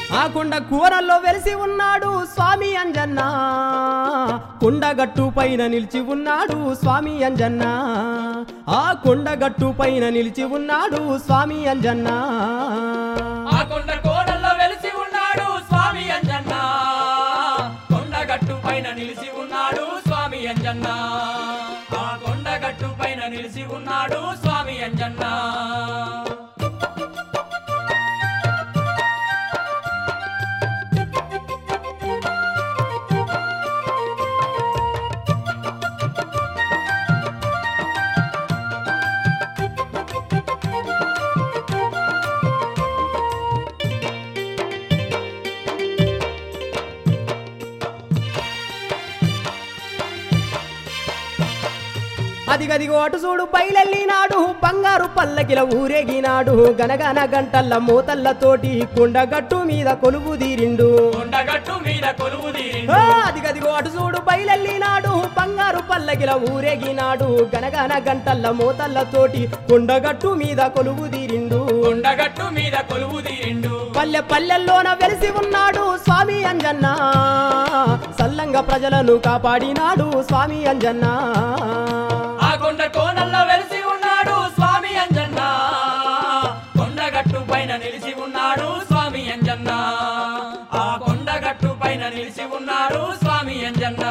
ఆ కొండ కూరల్లో వెలిసి ఉన్నాడు స్వామి అంజన్న కొండగట్టు పైన నిలిచి ఉన్నాడు స్వామి అంజన్న ఆ కొండగట్టు పైన నిలిచి ఉన్నాడు స్వామి అంజన్న ఆ కొండ కోడల్లో వెలిసి ఉన్నాడు స్వామి అంజన్న కొండగట్టు పైన నిలిచి ఉన్నాడు స్వామి అంజన్న ఆ కొండగట్టు పైన నిలిచి ఉన్నాడు స్వామి అంజన్న అదిగదిగో అటు చూడు బయలెళ్ళినాడు బంగారు పల్లకిల ఊరేగినాడు గనగన గంటల్ల మూతల్లతోటి కొండగట్టు మీద కొలువు తీరిండు కొండగట్టు మీద కొలువు ఆ, తీరిండు అదిగదిగో అటు చూడు బయలెళ్ళినాడు బంగారు పల్లకిల ఊరేగినాడు గనగన గంటల్ల మూతల్లతోటి కొండగట్టు మీద కొలువు తీరిండు కొండగట్టు మీద కొలువు తీరిండు పల్లె పల్లెల్లోన వెలిసి ఉన్నాడు స్వామి అంజన్న సల్లంగా ప్రజలను కాపాడినాడు స్వామి అంజన్న ఆ కొండ కోనల్లో వెలిసి ఉన్నాడు స్వామి అంజన్న కొండగట్టు పైన నిలిచి ఉన్నాడు స్వామి అంజన్న ఆ కొండగట్టు పైన నిలిచి ఉన్నాడు స్వామి అంజన్న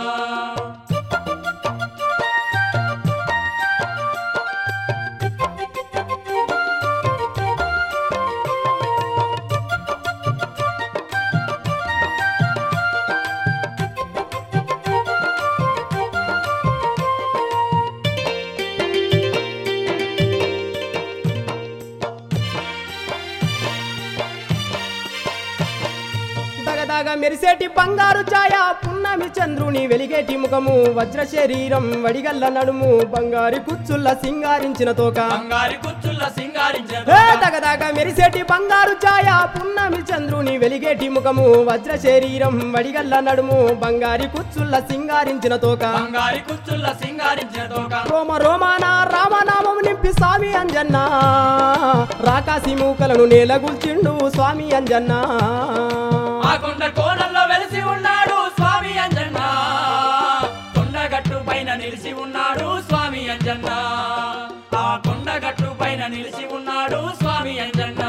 దగదగ మెరిసేటి బంగారు ఛాయ పున్నమి చంద్రుని వెలిగేటి ముఖము వజ్ర శరీరం వడిగల్ల నడుము బంగారి కుచ్చుల్ల సింగారించిన తోక బంగారి కుచ్చుల్ల సింగారించిన ఏ దగదగ మెరిసేటి బంగారు ఛాయ పున్నమి చంద్రుని వెలిగేటి ముఖము వజ్ర శరీరం వడిగల్ల నడుము బంగారి కుచ్చుల్ల సింగారించిన తోక బంగారి కుచ్చుల్ల సింగారించిన తోక రోమ రోమాన రామనామం నింపి స్వామి అంజన్న రాకాసి మూకలను నేలగుల్చిండు స్వామి అంజన్న ఆ కొండ కోనల్లో వెలిసి ఉన్నాడు స్వామి అంజన్న కొండగట్టు పైన నిలిచి ఉన్నాడు స్వామి అంజన్న ఆ కొండగట్టు పైన నిలిచి ఉన్నాడు స్వామి అంజన్న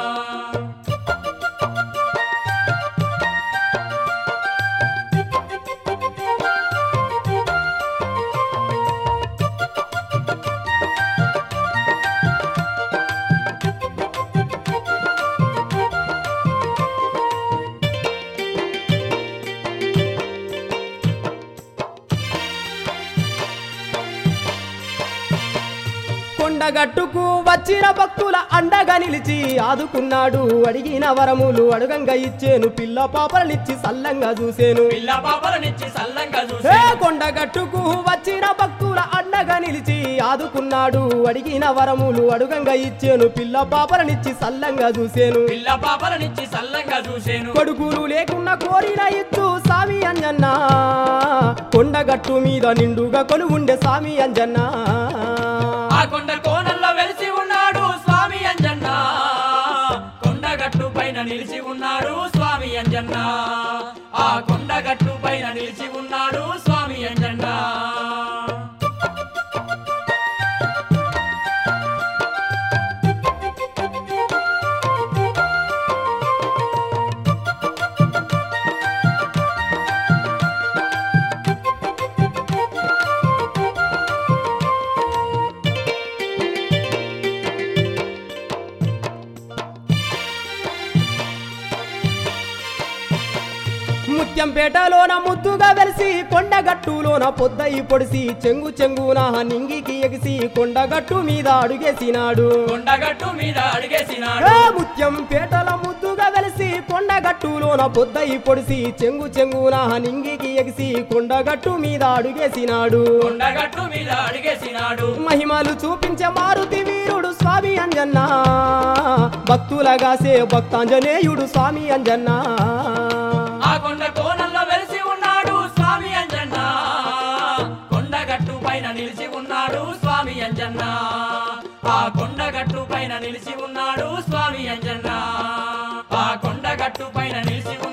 కొండగట్టుకు వచ్చిన భక్తుల అండగా నిలిచి ఆదుకున్నాడు అడిగిన వరములు అడుగంగా ఇచ్చేను పిల్ల పాపలనిచ్చి సల్లంగా చూసేను పిల్ల పాపలనిచ్చి సల్లంగా ఏ చూసే కొండగట్టుకు వచ్చిన భక్తుల అండగా నిలిచి ఆదుకున్నాడు అడిగిన వరములు అడుగంగా ఇచ్చేను పిల్ల పాపలనిచ్చి సల్లంగా చూసేను పిల్ల పాపలనిచ్చి సల్లంగా చూసేను కొడుకులు లేకున్నా కోరిన ఇచ్చు సామి అంజన్న కొండగట్టు మీద నిండుగా కొలువుండే సామి అంజన్న ఆ కొండ కోనల్లో వెలిసి ఉన్నాడు స్వామి అంజన్న కొండగట్టు పైన నిలిచి ఉన్నాడు స్వామి అంజన్న ఆ కొండగట్టు పైన నిలిచి ఉన్నాడు స్వామి అంజన్న ముత్యంపేటలోన ముద్దుగా వెలిసి కొండగట్టులోన పొద్దయి పొడిసి చెంగు చెంగున నింగికి ఎగిసి కొండగట్టు మీద అడుగేసినాడు కొండగట్టు మీద అడిగేసినాడు ఏ ముత్యంపేటల ముద్దుగా వెలిసి కొండగట్టులోన పొద్దయి పొడిసి చెంగు చెంగున నింగికి ఎగిసి కొండగట్టు మీద అడుగేసినాడు కొండగట్టు మీద అడిగేసినాడు మహిమలు చూపించే మారుతి వీరుడు స్వామి అంజన్న భక్తులగాసే భక్తాంజనేయుడు స్వామి అంజన్న ఆ కొండ కోనల్లో వెలిసి ఉన్నాడు స్వామి అంజన్న కొండగట్టు పైన నిలిచి ఉన్నాడు స్వామి అంజన్న ఆ కొండగట్టు పైన నిలిచి ఉన్నాడు స్వామి అంజన్న ఆ కొండగట్టు పైన నిలిచి